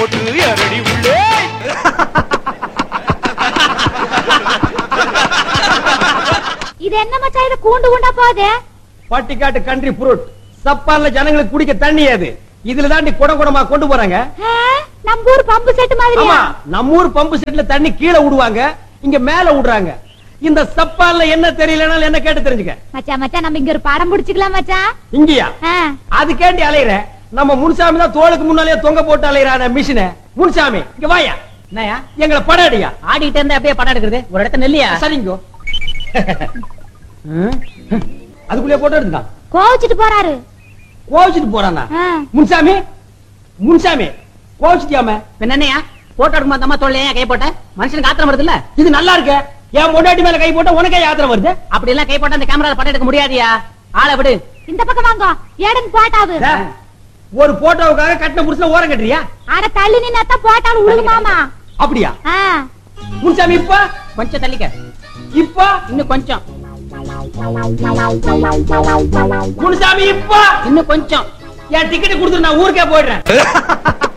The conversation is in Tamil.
போட்டு அரடி உள்ளே இது என்ன மச்சான் இது கூண்டு கூண்டா போகுது பட்டிக்காட்டு கண்ட்ரி ஃப்ரூட் சப்பான்ல ஜனங்களுக்கு குடிக்க தண்ணி அது இதுல தாண்டி குடம் குடமா கொண்டு போறாங்க ஆ, நம்ம ஊர் பம்பு செட் ஆமா மாதிரியா நம்ம ஊர் பம்பு செட்ல தண்ணி கீழே விடுவாங்க இங்க மேல விடுறாங்க இந்த சப்பான்ல என்ன தெரியலனாலும் என்ன கேட்டு தெரிஞ்சுக்க மச்சான் மச்சான் நம்ம இங்க ஒரு படம் புடிச்சுக்கலாம் மச்சான் இங்கயா ஆ, அதுக்கேண்டி அலையிற நம்ம முன்சாமி தான் தோளுக்கு முன்னாலே தொங்க போட்டு அலையிறான மிஷின முன்சாமி இங்க வாயா என்னயா எங்களை படம் அடியா ஆடிக்கிட்டே இருந்தா அப்படியே படம் எடுக்கிறது ஒரு இடத்த நெல்லியா சரிங்கோ ம்? அதுக்குள்ளே போட்டோ எடுத்துட்டான் கோவிச்சிட்டு போறாரு கோவிச்சுட்டு போறானா ஆ, முன்சாமி முன்சாமி கோவிச்சுட்டியாம என்னையா போட்டோ எடுக்கும் அந்த அம்மா தோல்லையா கை போட்ட மனுஷனுக்கு ஆத்திரம் வருது இல்ல இது நல்லா இருக்க என் பொண்டாட்டி மேல கை போட்டா உனக்கே யாத்திரை வருது அப்படி எல்லாம் கை போட்டா அந்த கேமரா படம் எடுக்க முடியாதியா ஆளை விடு இந்த பக்கம் வாங்க ஏடன் போட்டாவு டே, ஒரு போட்டோவுக்காக கட்டின புருஷன ஓரம் கட்டுறியா ஆட தள்ளி நின்னா போட்டாலும் உழுகுமாமா அப்படியா ஆ, முன்சாமி இப்ப கொஞ்சம் தள்ளிக்க இப்ப இன்னும் கொஞ்சம் முன்சாமி இப்ப இன்னும் கொஞ்சம் என் டிக்கெட் கொடுத்துட்டு நான் ஊருக்கே போயிடுறேன்